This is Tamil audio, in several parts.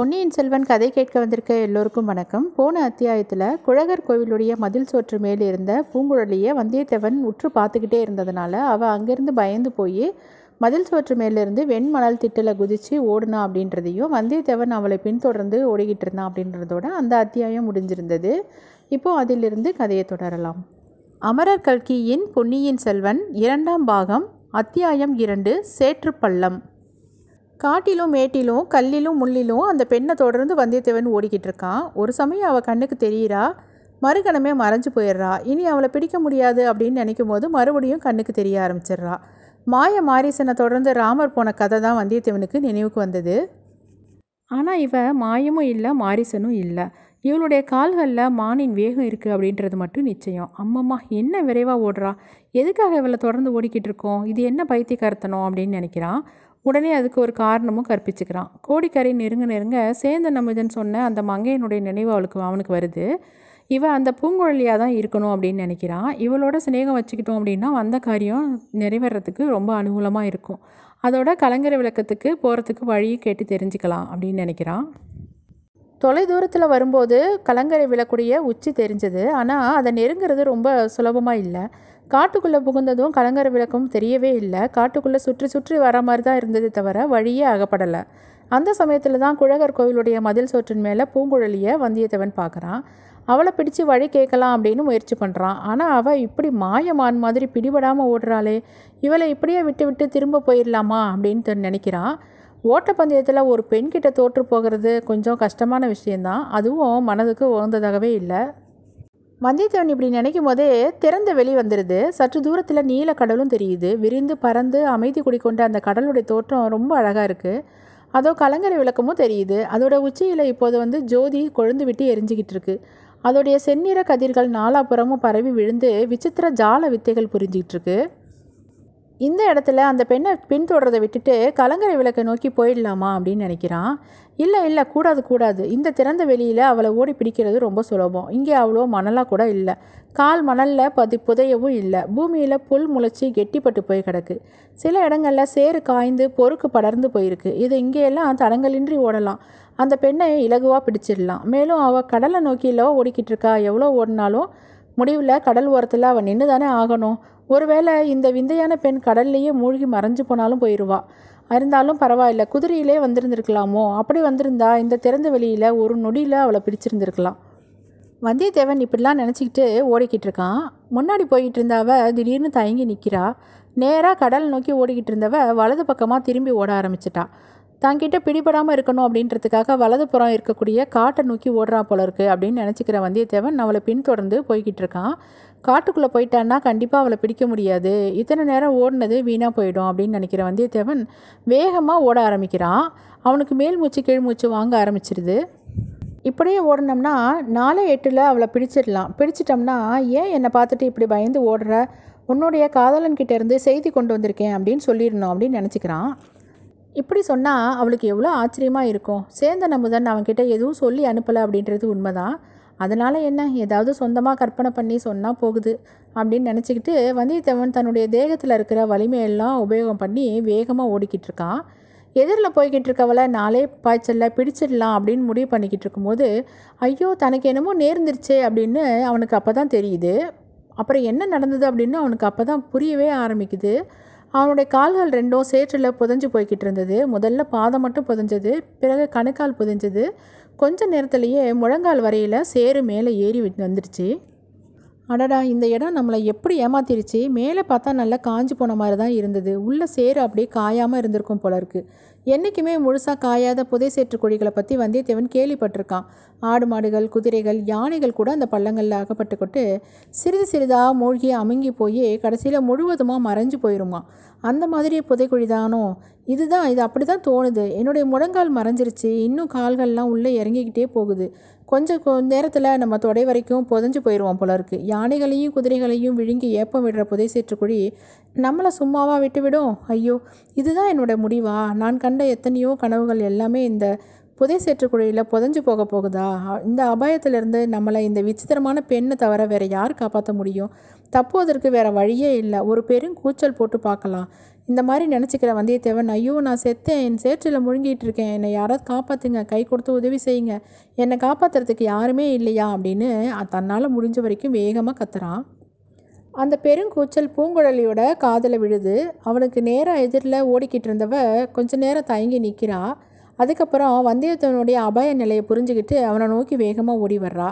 பொன்னியின் செல்வன் கதை கேட்க வந்திருக்க எல்லோருக்கும் வணக்கம் போன அத்தியாயத்தில் குழகர் கோவிலுடைய மதில் சோற்று மேல் இருந்த பூங்குழலியை வந்தியத்தேவன் உற்று பார்த்துக்கிட்டே இருந்ததுனால அவள் அங்கேருந்து பயந்து போய் மதில் சோற்று மேலிருந்து வெண்மணல் திட்டில் குதித்து ஓடுனா அப்படின்றதையும் வந்தியத்தேவன் அவளை பின்தொடர்ந்து ஓடிக்கிட்டு இருந்தான் அப்படின்றதோட அந்த அத்தியாயம் முடிஞ்சிருந்தது இப்போது அதிலிருந்து கதையை தொடரலாம் அமரர் கல்கியின் பொன்னியின் செல்வன் இரண்டாம் பாகம் அத்தியாயம் இரண்டு சேற்றுப்பள்ளம் காட்டிலும் மேட்டிலும் கல்லிலும் முள்ளிலும் அந்த பெண்ணை தொடர்ந்து வந்தியத்தேவன் ஓடிக்கிட்டு இருக்கான் ஒரு சமயம் அவள் கண்ணுக்கு தெரியிறா மறுகணமே மறைஞ்சு போயிடுறா இனி அவளை பிடிக்க முடியாது அப்படின்னு நினைக்கும் போது மறுபடியும் கண்ணுக்கு தெரிய ஆரம்பிச்சிடுறா மாய மாரீசனை தொடர்ந்து ராமர் போன கதை தான் வந்தியத்தேவனுக்கு நினைவுக்கு வந்தது ஆனால் இவ மாயமும் இல்லை மாரிசனும் இல்லை இவளுடைய கால்களில் மானின் வேகம் இருக்குது அப்படின்றது மட்டும் நிச்சயம் அம்மம்மா என்ன விரைவாக ஓடுறா எதுக்காக இவளை தொடர்ந்து ஓடிக்கிட்டு இருக்கோம் இது என்ன பைத்தியக்காரத்தனம் அப்படின்னு நினைக்கிறான் உடனே அதுக்கு ஒரு காரணமும் கற்பிச்சுக்கிறான் கோடிக்கரை நெருங்க நெருங்க சேந்த நமுதன் சொன்ன அந்த மங்கையனுடைய நினைவு அவளுக்கு அவனுக்கு வருது இவ அந்த பூங்குழலியாக தான் இருக்கணும் அப்படின்னு நினைக்கிறான் இவளோட சிநேகம் வச்சுக்கிட்டோம் அப்படின்னா வந்த காரியம் நிறைவேறத்துக்கு ரொம்ப அனுகூலமாக இருக்கும் அதோட கலங்கரை விளக்கத்துக்கு போகிறதுக்கு வழியை கேட்டு தெரிஞ்சுக்கலாம் அப்படின்னு நினைக்கிறான் தொலை தூரத்தில் வரும்போது கலங்கரை விளக்குடைய உச்சி தெரிஞ்சது ஆனால் அதை நெருங்கிறது ரொம்ப சுலபமாக இல்லை காட்டுக்குள்ளே புகுந்ததும் கலங்கரை விளக்கும் தெரியவே இல்லை காட்டுக்குள்ளே சுற்றி சுற்றி வர மாதிரி தான் இருந்தது தவிர வழியே அகப்படலை அந்த சமயத்தில் தான் குழகர் கோவிலுடைய மதில் சோற்றின் மேலே பூங்குழலியை வந்தியத்தேவன் பார்க்குறான் அவளை பிடிச்சு வழி கேட்கலாம் அப்படின்னு முயற்சி பண்ணுறான் ஆனால் அவள் இப்படி மாயமான் மாதிரி பிடிபடாமல் ஓடுறாளே இவளை இப்படியே விட்டு விட்டு திரும்ப போயிடலாமா அப்படின்னு நினைக்கிறான் ஓட்டப்பந்தயத்தில் ஒரு பெண்கிட்ட தோற்று போகிறது கொஞ்சம் கஷ்டமான விஷயந்தான் அதுவும் மனதுக்கு உகந்ததாகவே இல்லை வந்தியத்தேவன் இப்படி நினைக்கும் போதே திறந்த வெளி வந்துடுது சற்று தூரத்தில் நீல கடலும் தெரியுது விரிந்து பறந்து அமைதி குடிக்கொண்ட அந்த கடலுடைய தோற்றம் ரொம்ப அழகாக இருக்குது அதோ கலங்கரை விளக்கமும் தெரியுது அதோட உச்சியில் இப்போது வந்து ஜோதி கொழுந்து விட்டு எரிஞ்சிக்கிட்டு இருக்கு அதோடைய செந்நிற கதிர்கள் நாலாபுறமும் பரவி விழுந்து விசித்திர ஜால வித்தைகள் புரிஞ்சிக்கிட்டு இருக்கு இந்த இடத்துல அந்த பெண்ணை பின்தொடரதை விட்டுட்டு கலங்கரை விளக்கை நோக்கி போயிடலாமா அப்படின்னு நினைக்கிறான் இல்லை இல்லை கூடாது கூடாது இந்த திறந்த வெளியில் அவளை ஓடி பிடிக்கிறது ரொம்ப சுலபம் இங்கே அவ்வளோ மணலாக கூட இல்லை கால் மணலில் பதி புதையவும் இல்லை பூமியில் புல் முளைச்சி கெட்டிப்பட்டு போய் கிடக்கு சில இடங்களில் சேறு காய்ந்து பொறுக்கு படர்ந்து போயிருக்கு இது இங்கேயெல்லாம் தடங்கலின்றி ஓடலாம் அந்த பெண்ணை இலகுவாக பிடிச்சிடலாம் மேலும் அவள் கடலை நோக்கியில் ஓடிக்கிட்டு இருக்கா எவ்வளோ ஓடினாலும் முடிவில் கடல் ஓரத்தில் அவள் நின்று தானே ஆகணும் ஒருவேளை இந்த விந்தையான பெண் கடல்லையே மூழ்கி மறைஞ்சு போனாலும் போயிடுவா இருந்தாலும் பரவாயில்ல குதிரையிலே வந்திருந்திருக்கலாமோ அப்படி வந்திருந்தா இந்த திறந்த வெளியில் ஒரு நொடியில் அவளை பிடிச்சிருந்துருக்கலாம் வந்தியத்தேவன் இப்படிலாம் நினச்சிக்கிட்டு ஓடிக்கிட்டு இருக்கான் முன்னாடி போய்கிட்டு இருந்தவ திடீர்னு தயங்கி நிற்கிறா நேராக கடல் நோக்கி ஓடிக்கிட்டு இருந்தவ வலது பக்கமாக திரும்பி ஓட ஆரம்பிச்சிட்டா தங்கிட்ட பிடிபடாமல் இருக்கணும் அப்படின்றதுக்காக வலது புறம் இருக்கக்கூடிய காட்டை நோக்கி ஓடுறா போல இருக்கு அப்படின்னு நினச்சிக்கிற வந்தியத்தேவன் அவளை பின்தொடர்ந்து போய்கிட்டு இருக்கான் காட்டுக்குள்ளே போயிட்டான்னா கண்டிப்பாக அவளை பிடிக்க முடியாது இத்தனை நேரம் ஓடினது வீணாக போயிடும் அப்படின்னு நினைக்கிற வந்தியத்தேவன் வேகமாக ஓட ஆரம்பிக்கிறான் அவனுக்கு மேல் மூச்சு கீழ் மூச்சு வாங்க ஆரம்பிச்சிருது இப்படியே ஓடினோம்னா நாலே எட்டில் அவளை பிடிச்சிடலாம் பிடிச்சிட்டோம்னா ஏன் என்னை பார்த்துட்டு இப்படி பயந்து ஓடுற உன்னுடைய காதலன்கிட்ட இருந்து செய்தி கொண்டு வந்திருக்கேன் அப்படின்னு சொல்லிடணும் அப்படின்னு நினச்சிக்கிறான் இப்படி சொன்னால் அவளுக்கு எவ்வளோ ஆச்சரியமாக இருக்கும் சேந்த நமுதன் அவன்கிட்ட எதுவும் சொல்லி அனுப்பலை அப்படின்றது உண்மைதான் அதனால் என்ன ஏதாவது சொந்தமாக கற்பனை பண்ணி சொன்னால் போகுது அப்படின்னு நினச்சிக்கிட்டு வந்தியத்தேவன் தன்னுடைய தேகத்தில் இருக்கிற வலிமையெல்லாம் உபயோகம் பண்ணி வேகமாக ஓடிக்கிட்டு இருக்கான் எதிரில் போய்கிட்டு இருக்கவளை நாளே பாய்ச்சலில் பிடிச்சிடலாம் அப்படின்னு முடிவு பண்ணிக்கிட்டு இருக்கும்போது ஐயோ தனக்கு என்னமோ நேர்ந்துருச்சே அப்படின்னு அவனுக்கு அப்போ தான் தெரியுது அப்புறம் என்ன நடந்தது அப்படின்னு அவனுக்கு அப்போ தான் புரியவே ஆரம்பிக்குது அவனுடைய கால்கள் ரெண்டும் சேற்றில் புதஞ்சு போய்கிட்டு இருந்தது முதல்ல பாதம் மட்டும் புதஞ்சது பிறகு கணுக்கால் புதஞ்சது கொஞ்ச நேரத்திலேயே முழங்கால் வரையில் சேறு மேலே ஏறி வந்துடுச்சு அடடா இந்த இடம் நம்மளை எப்படி ஏமாத்திருச்சு மேலே பார்த்தா நல்லா காஞ்சு போன மாதிரி தான் இருந்தது உள்ள சேறு அப்படியே காயாமல் இருந்திருக்கும் போல இருக்கு என்றைக்குமே முழுசாக காயாத புதை சேற்று கொடிகளை பற்றி வந்தியத்தேவன் கேள்விப்பட்டிருக்கான் ஆடு மாடுகள் குதிரைகள் யானைகள் கூட அந்த பள்ளங்களில் அகப்பட்டுக்கிட்டு சிறிது சிறிதாக மூழ்கி அமுங்கி போய் கடைசியில் முழுவதுமாக மறைஞ்சு போயிருமா அந்த மாதிரி புதைக்குழி தானோ இதுதான் இது அப்படி தான் தோணுது என்னுடைய முழங்கால் மறைஞ்சிருச்சு இன்னும் கால்கள்லாம் உள்ளே இறங்கிக்கிட்டே போகுது கொஞ்சம் கொ நேரத்தில் நம்ம தொடை வரைக்கும் புதஞ்சு போயிடுவோம் போல இருக்கு யானைகளையும் குதிரைகளையும் விழுங்கி ஏப்பம் விடுற புதை சேற்றுக்குழி நம்மளை சும்மாவா விட்டு விடும் ஐயோ இதுதான் என்னோட முடிவா நான் கண்ட எத்தனையோ கனவுகள் எல்லாமே இந்த புதை சேற்றுக்குழியில் புதைஞ்சு போக போகுதா இந்த அபாயத்திலிருந்து நம்மளை இந்த விசித்திரமான பெண்ணை தவிர வேறு யார் காப்பாற்ற முடியும் தப்புவதற்கு வேறு வழியே இல்லை ஒரு பெரும் கூச்சல் போட்டு பார்க்கலாம் இந்த மாதிரி நினச்சிக்கிற வந்தியத்தேவன் ஐயோ நான் செத்தேன் என் சேற்றில் முழுங்கிட்டு இருக்கேன் என்னை யாராவது காப்பாற்றுங்க கை கொடுத்து உதவி செய்யுங்க என்னை காப்பாற்றுறதுக்கு யாருமே இல்லையா அப்படின்னு தன்னால் முடிஞ்ச வரைக்கும் வேகமாக கத்துறான் அந்த பெருங்கூச்சல் பூங்குழலியோட காதில் விழுது அவனுக்கு நேராக எதிரில் ஓடிக்கிட்டு இருந்தவ கொஞ்ச நேரம் தயங்கி நிற்கிறா அதுக்கப்புறம் வந்தியத்தேவனுடைய அபாய நிலையை புரிஞ்சுக்கிட்டு அவனை நோக்கி வேகமாக ஓடி வர்றா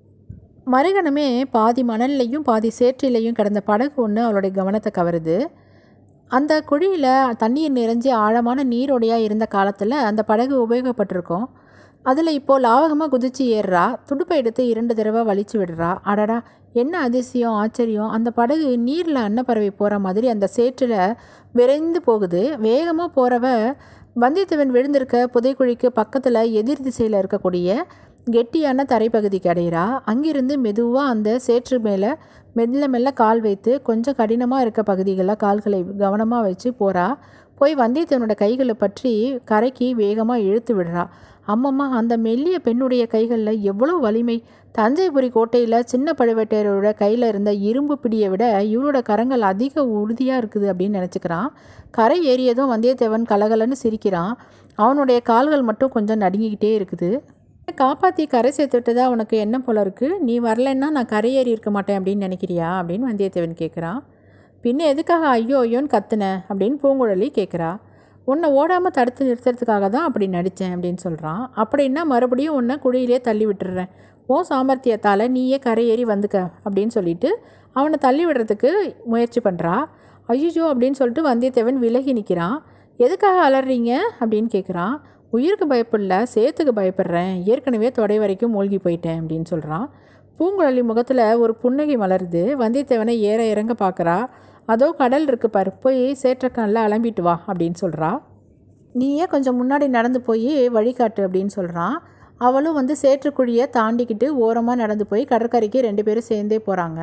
மறுகணமே பாதி மணல்லையும் பாதி சேற்றிலையும் கிடந்த படகு ஒன்று அவளுடைய கவனத்தை கவருது அந்த குழியில் தண்ணீர் நிறைஞ்சி ஆழமான நீரோடையாக இருந்த காலத்தில் அந்த படகு உபயோகப்பட்டிருக்கும் அதில் இப்போது லாவகமாக குதிச்சு ஏறுறா துடுப்பை எடுத்து இரண்டு தடவை வலிச்சு விடுறா அடடா என்ன அதிசயம் ஆச்சரியம் அந்த படகு நீரில் அன்னப்பறவை போகிற மாதிரி அந்த சேற்றில் விரைந்து போகுது வேகமாக போகிறவ வந்தியத்தேவன் விழுந்திருக்க புதைக்குழிக்கு பக்கத்தில் எதிர் திசையில் இருக்கக்கூடிய கெட்டியான தரைப்பகுதிக்கு அடையிறா அங்கிருந்து மெதுவாக அந்த சேற்று மேலே மெல்ல மெல்ல கால் வைத்து கொஞ்சம் கடினமாக இருக்க பகுதிகளில் கால்களை கவனமாக வச்சு போகிறா போய் வந்தியத்தேவனோட கைகளை பற்றி கரைக்கு வேகமாக இழுத்து விடுறா அம்மம்மா அந்த மெல்லிய பெண்ணுடைய கைகளில் எவ்வளோ வலிமை தஞ்சைபுரி கோட்டையில் சின்ன பழுவேட்டையரோட கையில் இருந்த இரும்பு பிடியை விட இவளோட கரங்கள் அதிக உறுதியாக இருக்குது அப்படின்னு நினச்சிக்கிறான் கரை ஏறியதும் வந்தியத்தேவன் கலகலன்னு சிரிக்கிறான் அவனுடைய கால்கள் மட்டும் கொஞ்சம் நடுங்கிக்கிட்டே இருக்குது காப்பாற்றி கரை சேர்த்து விட்டதா உனக்கு என்ன போல இருக்குது நீ வரலைன்னா நான் கரை ஏறி இருக்க மாட்டேன் அப்படின்னு நினைக்கிறியா அப்படின்னு வந்தியத்தேவன் கேட்குறான் பின்ன எதுக்காக ஐயோ ஐயோன்னு கத்துன அப்படின்னு பூங்குழலி கேட்குறா உன்னை ஓடாமல் தடுத்து நிறுத்துறதுக்காக தான் அப்படி நடித்தேன் அப்படின்னு சொல்கிறான் அப்படின்னா மறுபடியும் உன்னை குழியிலே தள்ளி விட்டுறேன் ஓ சாமர்த்தியத்தால் நீயே கரை ஏறி வந்துக்க அப்படின்னு சொல்லிட்டு அவனை தள்ளி விடுறதுக்கு முயற்சி பண்ணுறா ஐயோ அப்படின்னு சொல்லிட்டு வந்தியத்தேவன் விலகி நிற்கிறான் எதுக்காக அலறீங்க அப்படின்னு கேட்குறான் உயிருக்கு பயப்படல சேத்துக்கு பயப்படுறேன் ஏற்கனவே தொடை வரைக்கும் மூழ்கி போயிட்டேன் அப்படின்னு சொல்கிறான் பூங்குழலி முகத்தில் ஒரு புன்னகை மலருது வந்தியத்தேவனை ஏற இறங்க பார்க்குறா அதோ கடல் இருக்கு பாரு போய் சேற்றக்கல்ல அலம்பிட்டு வா அப்படின்னு சொல்கிறா நீயே கொஞ்சம் முன்னாடி நடந்து போய் வழிகாட்டு அப்படின்னு சொல்கிறான் அவளும் வந்து சேற்றுக்குழியை தாண்டிக்கிட்டு ஓரமாக நடந்து போய் கடற்கரைக்கு ரெண்டு பேரும் சேர்ந்தே போகிறாங்க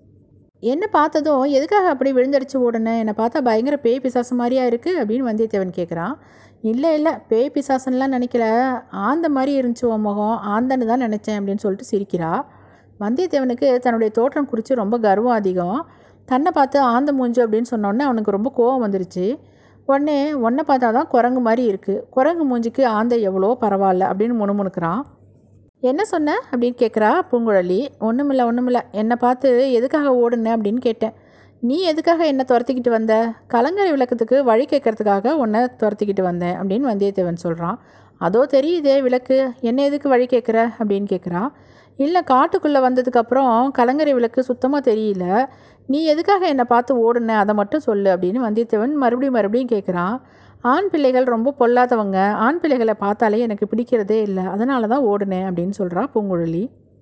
என்ன பார்த்ததும் எதுக்காக அப்படி விழுந்தடிச்சு ஓடுனேன் என்னை பார்த்தா பயங்கர பேய் பிசாசு மாதிரியா இருக்குது அப்படின்னு வந்தியத்தேவன் கேட்குறான் இல்லை இல்லை பேய் பிசாசுன்னெலாம் நினைக்கல ஆந்த மாதிரி இருந்துச்சு உன் முகம் ஆந்தன்னு தான் நினச்சேன் அப்படின்னு சொல்லிட்டு சிரிக்கிறா வந்தியத்தேவனுக்கு தன்னுடைய தோற்றம் குறித்து ரொம்ப கர்வம் அதிகம் தன்னை பார்த்து ஆந்த மூஞ்சு அப்படின்னு சொன்னோடனே அவனுக்கு ரொம்ப கோவம் வந்துருச்சு உடனே உன்னை பார்த்தா தான் குரங்கு மாதிரி இருக்குது குரங்கு மூஞ்சிக்கு ஆந்தை எவ்வளோ பரவாயில்ல அப்படின்னு முணுமுணுக்கிறான் என்ன சொன்ன அப்படின்னு கேட்குறா பூங்குழலி ஒன்றுமில்ல ஒன்றுமில்ல என்னை பார்த்து எதுக்காக ஓடுன அப்படின்னு கேட்டேன் நீ எதுக்காக என்னை துரத்திக்கிட்டு வந்த கலங்கரை விளக்கத்துக்கு வழி கேட்கறதுக்காக உன்னை துரத்திக்கிட்டு வந்தேன் அப்படின்னு வந்தியத்தேவன் சொல்கிறான் அதோ தெரியுதே விளக்கு என்ன எதுக்கு வழி கேட்குற அப்படின்னு கேட்குறா இல்லை காட்டுக்குள்ளே வந்ததுக்கப்புறம் கலங்கரை விளக்கு சுத்தமாக தெரியல நீ எதுக்காக என்னை பார்த்து ஓடுன அதை மட்டும் சொல்லு அப்படின்னு வந்தியத்தேவன் மறுபடியும் மறுபடியும் கேட்குறான் ஆண் பிள்ளைகள் ரொம்ப பொல்லாதவங்க ஆண் பிள்ளைகளை பார்த்தாலே எனக்கு பிடிக்கிறதே இல்லை அதனால தான் ஓடுனேன் அப்படின்னு சொல்கிறா பூங்குழலி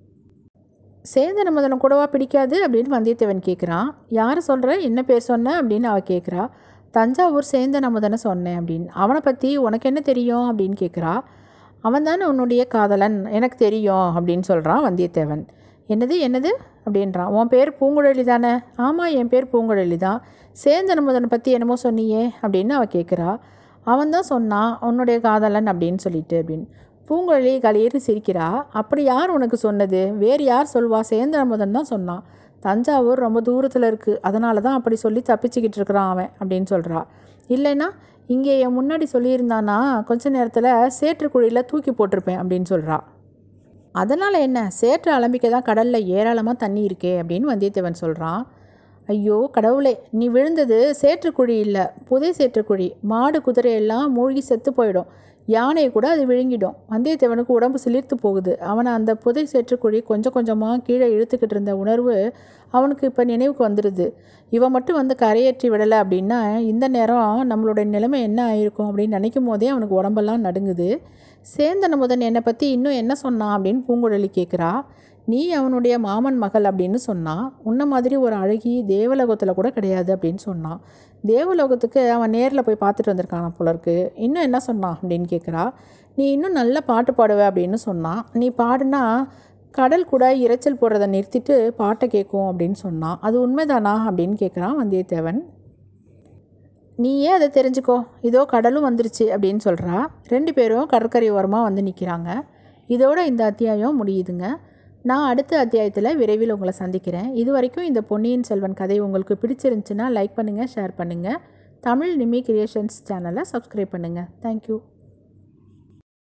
சேந்தன முதனம் கூடவா பிடிக்காது அப்படின்னு வந்தியத்தேவன் கேட்குறான் யார் சொல்கிற என்ன பேர் சொன்ன அப்படின்னு அவள் கேட்குறா தஞ்சாவூர் சேந்தன் அமுதனை சொன்னேன் அப்படின்னு அவனை பற்றி உனக்கு என்ன தெரியும் அப்படின்னு கேட்குறா அவன் தானே உன்னுடைய காதலன் எனக்கு தெரியும் அப்படின்னு சொல்கிறான் வந்தியத்தேவன் என்னது என்னது அப்படின்றான் உன் பேர் பூங்குழலி தானே ஆமாம் என் பேர் பூங்குழலி தான் சேந்தன் அமுதனை பற்றி என்னமோ சொன்னியே அப்படின்னு அவள் கேட்குறா அவன் தான் சொன்னான் உன்னுடைய காதலன் அப்படின்னு சொல்லிட்டு அப்படின்னு பூங்குழலி களியேறி சிரிக்கிறா அப்படி யார் உனக்கு சொன்னது வேறு யார் சொல்வா சேந்தன் அமுதன் தான் சொன்னான் தஞ்சாவூர் ரொம்ப தூரத்தில் இருக்குது அதனால தான் அப்படி சொல்லி தப்பிச்சுக்கிட்டு இருக்கிறான் அவன் அப்படின்னு சொல்கிறா இல்லைன்னா இங்கே என் முன்னாடி சொல்லியிருந்தானா கொஞ்ச நேரத்தில் சேற்றுக்குழியில் தூக்கி போட்டிருப்பேன் அப்படின்னு சொல்கிறா அதனால் என்ன சேற்று அலம்பிக்க தான் கடலில் ஏராளமாக தண்ணி இருக்கே அப்படின்னு வந்தியத்தேவன் சொல்கிறான் ஐயோ கடவுளே நீ விழுந்தது சேற்றுக்குழி இல்லை புதை சேற்றுக்குழி மாடு குதிரை எல்லாம் மூழ்கி செத்து போயிடும் யானையை கூட அது விழுங்கிடும் வந்தியத்தேவனுக்கு உடம்பு சிலிர்த்து போகுது அவனை அந்த புதை சேற்றுக்குழி கொஞ்சம் கொஞ்சமாக கீழே இழுத்துக்கிட்டு இருந்த உணர்வு அவனுக்கு இப்போ நினைவுக்கு வந்துடுது இவன் மட்டும் வந்து கரையேற்றி விடலை அப்படின்னா இந்த நேரம் நம்மளோட நிலைமை என்ன ஆயிருக்கும் அப்படின்னு நினைக்கும் போதே அவனுக்கு உடம்பெல்லாம் நடுங்குது சேந்தன முதன் என்னை பற்றி இன்னும் என்ன சொன்னான் அப்படின்னு பூங்குழலி கேட்குறா நீ அவனுடைய மாமன் மகள் அப்படின்னு சொன்னான் உன்ன மாதிரி ஒரு அழகி தேவலோகத்தில் கூட கிடையாது அப்படின்னு சொன்னான் தேவலோகத்துக்கு அவன் நேரில் போய் பார்த்துட்டு வந்திருக்கான் போல இருக்கு இன்னும் என்ன சொன்னான் அப்படின்னு கேட்குறா நீ இன்னும் நல்ல பாட்டு பாடுவ அப்படின்னு சொன்னான் நீ பாடுனா கடல் கூட இரைச்சல் போடுறதை நிறுத்திட்டு பாட்டை கேட்கும் அப்படின்னு சொன்னான் அது உண்மைதானா அப்படின்னு கேட்குறான் வந்தியத்தேவன் நீயே அதை தெரிஞ்சுக்கோ இதோ கடலும் வந்துருச்சு அப்படின்னு சொல்கிறா ரெண்டு பேரும் கடற்கரை ஓரமாக வந்து நிற்கிறாங்க இதோட இந்த அத்தியாயம் முடியுதுங்க நான் அடுத்த அத்தியாயத்தில் விரைவில் உங்களை சந்திக்கிறேன் இது வரைக்கும் இந்த பொன்னியின் செல்வன் கதை உங்களுக்கு பிடிச்சிருந்துச்சுன்னா லைக் பண்ணுங்கள் ஷேர் பண்ணுங்கள் தமிழ் நிமி கிரியேஷன்ஸ் சேனலை சப்ஸ்கிரைப் பண்ணுங்கள் தேங்க்யூ